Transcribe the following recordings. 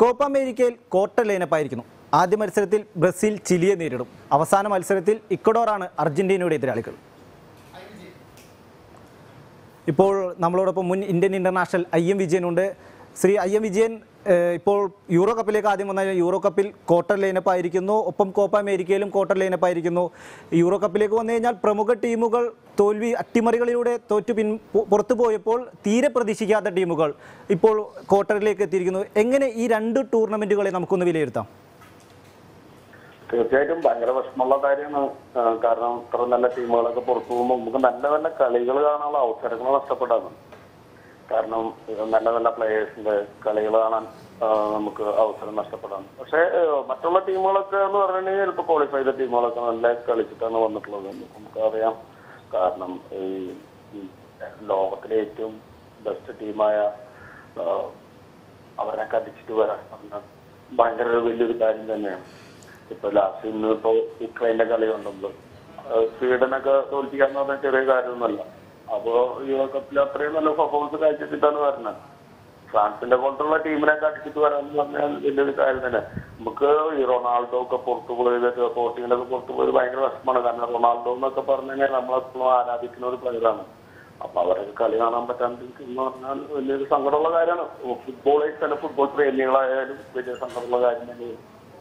Copa അമേരിക്കയിൽ quarter ലൈനപ്പായിരിക്കുന്നു ആദ്യ മത്സരത്തിൽ ബ്രസീൽ ചിലിയെ നേരിടും അവസാന മത്സരത്തിൽ ഇക്വഡോറാണ് അർജന്റീനയുടെ എതിരാളികൾ ഇപ്പോൾ നമ്മളോടൊപ്പം മുൻ ഇന്ത്യൻ ഇന്റർനാഷണൽ ഐ എം വിജയനുണ്ട് ശ്രീ ഐ എം വിജയൻ ഏഹ്, ഇപ്പോൾ യൂറോ കപ്പിലേക്ക് ആദ്യം വന്ന യൂറോ കപ്പിൽ ക്വാർട്ടർ ലൈനപ്പ് ആയിരിക്കുന്നു ഒപ്പം കോപ്പ അമേരിക്കയിലും ക്വാർട്ടർ ലൈനപ്പ് ആയിരിക്കുന്നു യൂറോ കപ്പിലേക്ക് വന്നു കഴിഞ്ഞാൽ പ്രമുഖ ടീമുകൾ തോൽവി അട്ടിമറികളിലൂടെ തോറ്റു പിൻ പു- പുറത്തു പോയപ്പോൾ തീരെ പ്രതീക്ഷിക്കാത്ത ടീമുകൾ ഇപ്പോൾ ക്വാർട്ടറിലേക്ക് എത്തിയിരിക്കുന്നു എങ്ങനെ ഈ രണ്ട് ടൂർണമെന്റുകളെ നമുക്കൊന്ന് വിലയിരുത്താം തീർച്ചയായിട്ടും ഭയങ്കര വിഷമമുള്ള കാര്യമാണ് ആ, കാരണം ഇത്ര നല്ല ടീമുകളൊക്കെ പുറത്തു പോകുമ്പോൾ നമുക്ക് നല്ല നല്ല കളികൾ കാണാനുള്ള അവസരങ്ങൾ നഷ്ടപ്പെടാണ് കാരണം ഇത് നല്ല നല്ല പ്ലേയേഴ്സിന്റെ കളികൾ കാണാൻ ആ, നമുക്ക് അവസരം നഷ്ടപ്പെടാണ് പക്ഷേ ഏ, മറ്റുള്ള ടീമുകളൊക്കെ എന്ന് പറഞ്ഞിട്ടുണ്ടെങ്കിൽ ചിലപ്പോൾ ക്വാളിഫൈ ചെയ്ത ടീമുകളൊക്കെ നല്ല കളിച്ചിട്ടാണ് വന്നിട്ടുള്ളത് നമുക്കറിയാം കാരണം ഈ ഈ ലോകത്തിലെ ഏറ്റവും ബെസ്റ്റ് ടീമായ അവരൊക്കെ അടിച്ചിട്ട് വരാൻ പറഞ്ഞാൽ ഭയങ്കര ഒരു വലിയൊരു കാര്യം തന്നെയാണ് ഇപ്പൊ ലാസ്റ്റ് ഇന്ന് ഇപ്പോ യുക്രൈന്റെ കളി കണ്ടത് സ്വീഡനൊക്കെ തോൽപ്പിക്കാന്ന് പറഞ്ഞാൽ ചെറിയ കാര്യമൊന്നുമല്ല അപ്പോ യൂറോ കപ്പിൽ അത്രയും നല്ല പെർഫോമൻസ് കാഴ്ചവെച്ചിട്ടാണ് വരുന്നത് ഫ്രാൻസിന്റെ പോലത്തുള്ള ടീമിനൊക്കെ അടിച്ചിട്ട് വരാന്ന് പറഞ്ഞാൽ വലിയൊരു കാര്യം തന്നെ നമുക്ക് ഈ റൊണാൾഡോ ഒക്കെ പുറത്തു പോയത് പോർച്ചുഗലൊക്കെ പുറത്തു പോയത് ഭയങ്കര വിഷമമാണ് കാരണം റൊണാൾഡോ എന്നൊക്കെ പറഞ്ഞു കഴിഞ്ഞാൽ നമ്മളെപ്പോഴും ആരാധിക്കുന്ന ഒരു പ്ലെയറാണ് അപ്പൊ അവരൊക്കെ കളി കാണാൻ പറ്റാണ്ടിരിക്കുന്ന പറഞ്ഞാൽ വലിയൊരു സങ്കടമുള്ള കാര്യമാണ് ഫുട്ബോളേഴ്സ് തന്നെ ഫുട്ബോൾ പ്രേമികളായാലും വലിയ സങ്കടമുള്ള കാര്യം തന്നെയാണ്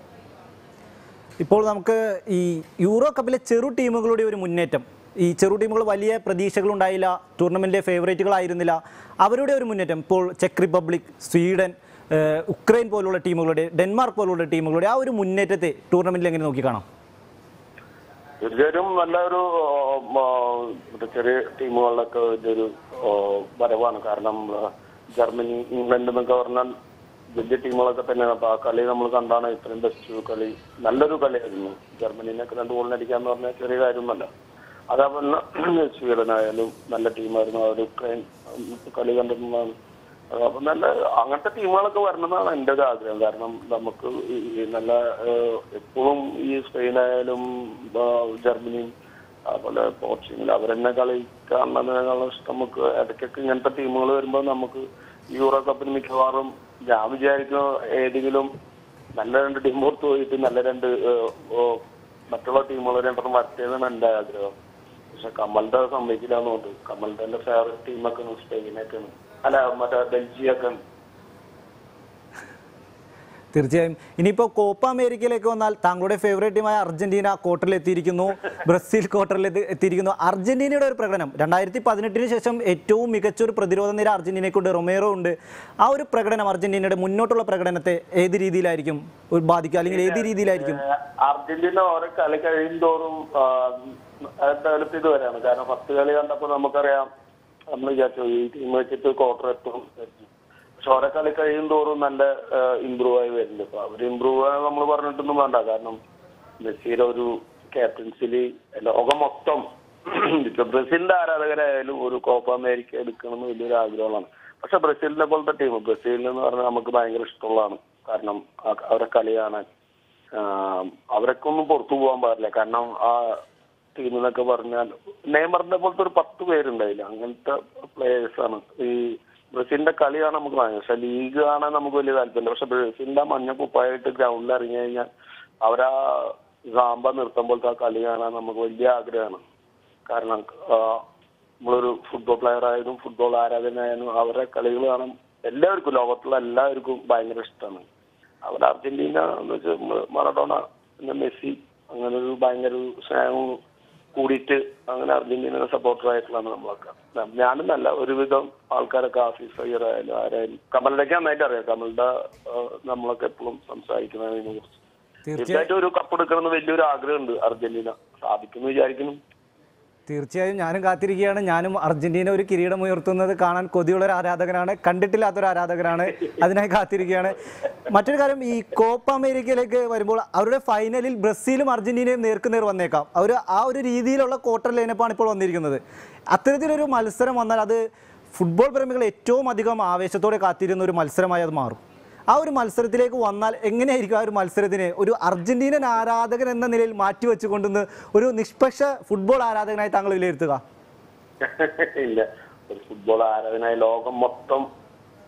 ഇപ്പോൾ നമുക്ക് ഈ യൂറോ കപ്പിലെ ചെറു ടീമുകളുടെ ഒരു മുന്നേറ്റം ഈ ചെറു ടീമുകൾ വലിയ പ്രതീക്ഷകളുണ്ടായില്ല ടൂർണമെൻറ്റിലെ ഫേവറേറ്റുകളായിരുന്നില്ല അവരുടെ ഒരു മുന്നേറ്റം ഇപ്പോൾ ചെക്ക് റിപ്പബ്ലിക് സ്വീഡൻ ഏഹ്, ഉക്രൈൻ പോലുള്ള ടീമുകളുടെ ഡെൻമാർക്ക് പോലുള്ള ടീമുകളുടെ ആ ഒരു മുന്നേറ്റത്തെ ടൂർണമെൻറ്റിൽ എങ്ങനെ നോക്കിക്കാണാം തീർച്ചയായിട്ടും നല്ല ഒരു ഉം, ആ, മറ്റേ ചെറിയ ടീമുകളിലൊക്കെ വലിയൊരു ആ, വരവാണ് കാരണം ആ, ജർമ്മനി ഇംഗ്ലണ്ട് എന്നൊക്കെ പറഞ്ഞാൽ വലിയ ടീമുകളൊക്കെ തന്നെയാണ് അപ്പൊ ആ കളി നമ്മൾ കണ്ടാണ് ഇത്രയും ബെസ്റ്റ് കളി നല്ലൊരു കളിയായിരുന്നു ജർമ്മനിനൊക്കെ രണ്ട് ഗോളിന് അടിക്കാന്ന് പറഞ്ഞാൽ ചെറിയ കാര്യമൊന്നുമല്ല അതേപോലെ സ്വീഡനായാലും നല്ല ടീമായിരുന്നു അവർ ഉക്രൈൻ ഉം, കളി കണ്ടിട്ടുള്ളതാണ് അപ്പൊ നല്ല അങ്ങനത്തെ ടീമുകളൊക്കെ വരണമെന്നാണ് എൻ്റെ ഒരു ആഗ്രഹം കാരണം നമുക്ക് ഈ ഈ നല്ല ഏഹ്, എപ്പോഴും ഈ സ്പെയിനായാലും ആ, ജർമ്മനിയും അതുപോലെ പോർച്ചുഗൽ അവരെന്നെ കളി കാണുന്നതിനേക്കാളും ഇഷ്ടം നമുക്ക് ഇടയ്ക്കൊക്കെ ഇങ്ങനത്തെ ടീമുകൾ വരുമ്പോൾ നമുക്ക് യൂറോ കപ്പിന് മിക്കവാറും ഞാൻ വിചാരിക്കുന്നു ഏതെങ്കിലും നല്ല രണ്ട് ടീം പുറത്ത് പോയിട്ട് നല്ല രണ്ട് ഏഹ്, ഓ, മറ്റുള്ള ടീമുകൾ രണ്ടെണ്ണം വരട്ടേന്നാണ് എൻ്റെ ആഗ്രഹം പക്ഷെ കമലിന്റെ സമ്മതിക്കില്ല എന്നുണ്ട് കമലിന്റെ ഫേവറേറ്റ് ടീമൊക്കെ സ്പെയിനൊക്കെയാണ് അല്ല മറ്റേ ബെൽജിയൊക്കെ തീർച്ചയായും ഇനിയിപ്പോൾ കോപ്പ അമേരിക്കയിലേക്ക് വന്നാൽ താങ്കളുടെ ഫേവറേറ്റ് ടീമായ അർജന്റീന ക്വാർട്ടറിൽ എത്തിയിരിക്കുന്നു ബ്രസീൽ ക്വാർട്ടറിൽ എത്തി- എത്തിയിരിക്കുന്നു അർജന്റീനയുടെ ഒരു പ്രകടനം രണ്ടായിരത്തി പതിനെട്ടിന് ശേഷം ഏറ്റവും മികച്ച ഒരു പ്രതിരോധ നിര അർജന്റീനയ്ക്കുണ്ട് റൊമേറോ ഉണ്ട് ആ ഒരു പ്രകടനം അർജന്റീനയുടെ മുന്നോട്ടുള്ള പ്രകടനത്തെ ഏത് രീതിയിലായിരിക്കും ഒരു ബാധിക്കുക അല്ലെങ്കിൽ ഏത് രീതിയിലായിരിക്കും അർജന്റീന ഓരോ കളി കഴിയും തോറും ഡെവലപ്പ് ചെയ്ത് വരാണ് കാരണം ഫസ്റ്റ് കളി കണ്ടപ്പോൾ നമുക്കറിയാം നമ്മൾ വിചാരിച്ചു ഈ ടീം വെച്ചിട്ട് ക്വാർട്ടർ എത്തും വിചാരിച്ചു. പക്ഷെ ഓരോ കളി കഴിയും തോറും നല്ല ഇമ്പ്രൂവ് ആയി വരുന്നുണ്ട് അപ്പൊ അവർ ഇമ്പ്രൂവ് ആയി നമ്മൾ പറഞ്ഞിട്ടൊന്നും വേണ്ട കാരണം മെസ്സിയുടെ ഒരു ക്യാപ്റ്റൻസിൽ ലോകം മൊത്തം ഇപ്പൊ ബ്രസീലിന്റെ ആരാധകരായാലും ഒരു കോപ്പ അമേരിക്ക എടുക്കണമെന്ന് വലിയൊരു ആഗ്രഹമാണ് പക്ഷെ ബ്രസീലിനെ പോലത്തെ ടീം ബ്രസീലിൽ എന്ന് പറഞ്ഞാൽ നമുക്ക് ഭയങ്കര ഇഷ്ടമുള്ളതാണ് കാരണം ആ- അവരെ കളി കാണാൻ ആഹ് അവരൊക്കെ ഒന്നും പുറത്തു പോകാൻ പാടില്ല കാരണം ആ ടീം എന്നൊക്കെ പറഞ്ഞാൽ നെയ്മറിന്റെ പോലത്തെ ഒരു പത്ത് പേരുണ്ടായില്ല അങ്ങനത്തെ പ്ലേയേഴ്സ് ആണ് ഈ ബ്രസീലിന്റെ കളി കാണാൻ നമുക്ക് ഭയങ്കര പക്ഷെ ലീഗ് കാണാൻ നമുക്ക് വലിയ താല്പര്യമില്ല പക്ഷെ ബ്രസീലിന്റെ മഞ്ഞ കുപ്പായിട്ട് ഗ്രൗണ്ടിൽ ഇറങ്ങി കഴിഞ്ഞാൽ അവരാ സാമ്പ നിർത്തുമ്പോഴത്തെ ആ കളി കാണാൻ നമുക്ക് വലിയ ആഗ്രഹമാണ് കാരണം ആഹ് നമ്മളൊരു ഫുട്ബോൾ പ്ലെയർ ആയാലും ഫുട്ബോൾ ആരാധനായാലും അവരുടെ കളികൾ കാണാൻ എല്ലാവർക്കും ലോകത്തുള്ള എല്ലാവർക്കും ഭയങ്കര ഇഷ്ടമാണ് അവിടെ അർജന്റീന എന്ന് വെച്ചാൽ മറഡോണ പിന്നെ മെസ്സി അങ്ങനെ ഒരു ഭയങ്കര ഒരു സ്നേഹവും കൂടിയിട്ട് അങ്ങനെ അർജന്റീന സപ്പോർട്ടർ ആയിട്ടുള്ളതാണ് നമ്മളൊക്കെ ഞാനും നല്ല ഒരുവിധം ആൾക്കാരൊക്കെ ആഫീസ് അയ്യർ ആയാലും ആരായാലും കമലിനൊക്കെ നന്നായിട്ട് അറിയാം കമലിന്റെ ആ, നമ്മളൊക്കെ എപ്പോഴും സംസാരിക്കുന്നതിനെ കുറിച്ച് തീർച്ചയായിട്ടും ഒരു കപ്പ് എടുക്കണമെന്ന് വലിയൊരു ആഗ്രഹമുണ്ട് അർജന്റീന സാധിക്കുന്നു വിചാരിക്കുന്നു തീർച്ചയായും ഞാനും കാത്തിരിക്കുകയാണ് ഞാനും അർജന്റീന ഒരു കിരീടം ഉയർത്തുന്നത് കാണാൻ കൊതിയുള്ള ഒരു ആരാധകനാണ് കണ്ടിട്ടില്ലാത്തൊരു ആരാധകനാണ് അതിനായി കാത്തിരിക്കുകയാണ് മറ്റൊരു കാര്യം ഈ കോപ്പ അമേരിക്കയിലേക്ക് വരുമ്പോൾ അവരുടെ ഫൈനലിൽ ബ്രസീലും അർജന്റീനയും നേർക്കുനേർ വന്നേക്കാം അവർ ആ ഒരു രീതിയിലുള്ള ക്വാർട്ടർ ലൈനപ്പാണ് ഇപ്പോൾ വന്നിരിക്കുന്നത് അത്തരത്തിലൊരു മത്സരം വന്നാൽ അത് ഫുട്ബോൾ പ്രേമികൾ ഏറ്റവും അധികം ആവേശത്തോടെ കാത്തിരുന്ന ഒരു മത്സരമായി അത് മാറും ആ ഒരു മത്സരത്തിലേക്ക് വന്നാൽ എങ്ങനെയായിരിക്കും ആ ഒരു മത്സരത്തിനെ ഒരു അർജന്റീനൻ ആരാധകൻ എന്ന നിലയിൽ മാറ്റിവെച്ചുകൊണ്ടെന്ന് ഒരു നിഷ്പക്ഷ ഫുട്ബോൾ ആരാധകനായി താങ്കൾ വിലയിരുത്തുക ഇല്ല ഒരു ഫുട്ബോൾ ആരാധനായ ലോകം മൊത്തം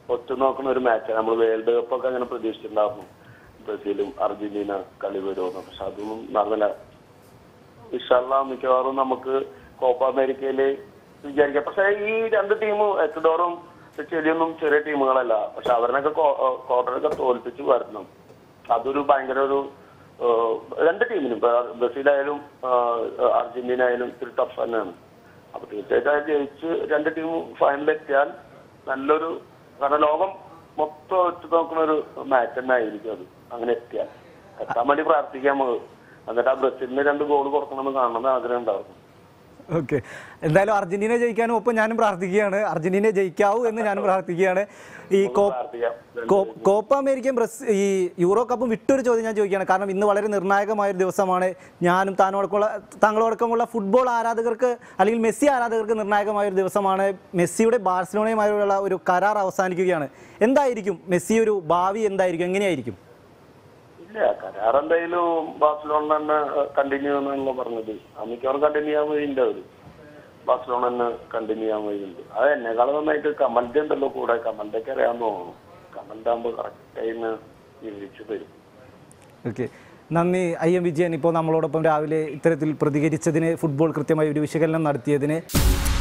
ഒത്തുനോക്കുന്ന ഒരു മാച്ചാണ് നമ്മൾ വേൾഡ് കപ്പ് ഒക്കെ അങ്ങനെ പ്രതീക്ഷിച്ചിട്ടുണ്ടായിരുന്നു ബ്രസീലും അർജന്റീന കളി വരുമെന്ന് പക്ഷെ അതൊന്നും നടന്നില്ല ഇൻഷാല്ല മിക്കവാറും നമുക്ക് കോപ്പ അമേരിക്കയില് വിചാരിക്കാം പക്ഷെ ഈ രണ്ട് ടീമും എക്വഡോറും ചെറിയൊന്നും ചെറിയ ടീമുകളല്ല പക്ഷെ അവരിനൊക്കെ ക്വാർട്ടറൊക്കെ തോൽപ്പിച്ച് വരണം അതൊരു ഭയങ്കര ഒരു ഏഹ്, രണ്ട് ടീമിനും ഇപ്പൊ ബ്രസീലായാലും ആഹ്, അർജന്റീന ആയാലും ഇത്തിരി ടഫ് തന്നെയാണ് അപ്പൊ തീർച്ചയായിട്ടും അത് ജയിച്ച് രണ്ട് ടീമും ഫൈനലിൽ എത്തിയാൽ നല്ലൊരു കാരണം ലോകം മൊത്തം വെച്ച് നോക്കുന്ന ഒരു മാച്ച് തന്നെ ആയിരിക്കും അത് അങ്ങനെ എത്തിയാൽ എത്താൻ വേണ്ടി പ്രാർത്ഥിക്കാൻ നമുക്ക് എന്നിട്ട് ആ ബ്രസീലിന് രണ്ട് ഗോൾ കൊടുക്കണമെന്ന് കാണണമെന്ന് ആഗ്രഹം ഉണ്ടായിരുന്നു ഓക്കെ എന്തായാലും അർജന്റീന ജയിക്കാനും ഒപ്പം ഞാനും പ്രാർത്ഥിക്കുകയാണ് അർജന്റീന ജയിക്കാവൂ എന്ന് ഞാനും പ്രാർത്ഥിക്കുകയാണ് ഈ കോ പ്രാർത്ഥിക്കാം കോ- കോപ്പ അമേരിക്കൻ ബ്രസ് ഈ യൂറോ കപ്പും വിട്ടൊരു ചോദ്യം ഞാൻ ചോദിക്കുകയാണ് കാരണം ഇന്ന് വളരെ നിർണായകമായ ഒരു ദിവസമാണ് ഞാനും താനോടക്കമുള്ള താങ്കളോടക്കമുള്ള ഫുട്ബോൾ ആരാധകർക്ക് അല്ലെങ്കിൽ മെസ്സി ആരാധകർക്ക് നിർണായകമായ ഒരു ദിവസമാണ് മെസ്സിയുടെ ബാഴ്സലോണയുമായുള്ള ഒരു കരാർ അവസാനിക്കുകയാണ് എന്തായിരിക്കും മെസ്സി ഒരു ഭാവി എന്തായിരിക്കും എങ്ങനെയായിരിക്കും ഇല്ല കരാർ എന്തായാലും ബാഴ്സലോണ തന്നെ കണ്ടിന്യൂ എന്നാണല്ലോ പറഞ്ഞത് ആ മിക്കവാറും കണ്ടിന്യൂ ചെയ്യാൻ വഴിയുണ്ട് അവര് ബാഴ്സലോണ തന്നെ കണ്ടിന്യൂ ചെയ്യാൻ വഴിയുണ്ട് അത് എന്നെക്കാളും നന്നായിട്ട് കമലിന്റെ ഉണ്ടല്ലോ കൂടെ കമലിന്റെ ഒക്കെ അറിയാമെന്ന് തോന്നുന്നു കമലിന്റെ ആകുമ്പോൾ കറക്റ്റ് ടൈമിന് വിവരിച്ചു തരും ഓക്കെ നന്ദി ഐ എം വിജയൻ ഇപ്പോൾ നമ്മളോടൊപ്പം രാവിലെ ഇത്തരത്തിൽ പ്രതികരിച്ചതിന് ഫുട്ബോൾ കൃത്യമായി ഒരു വിശകലനം നടത്തിയതിന്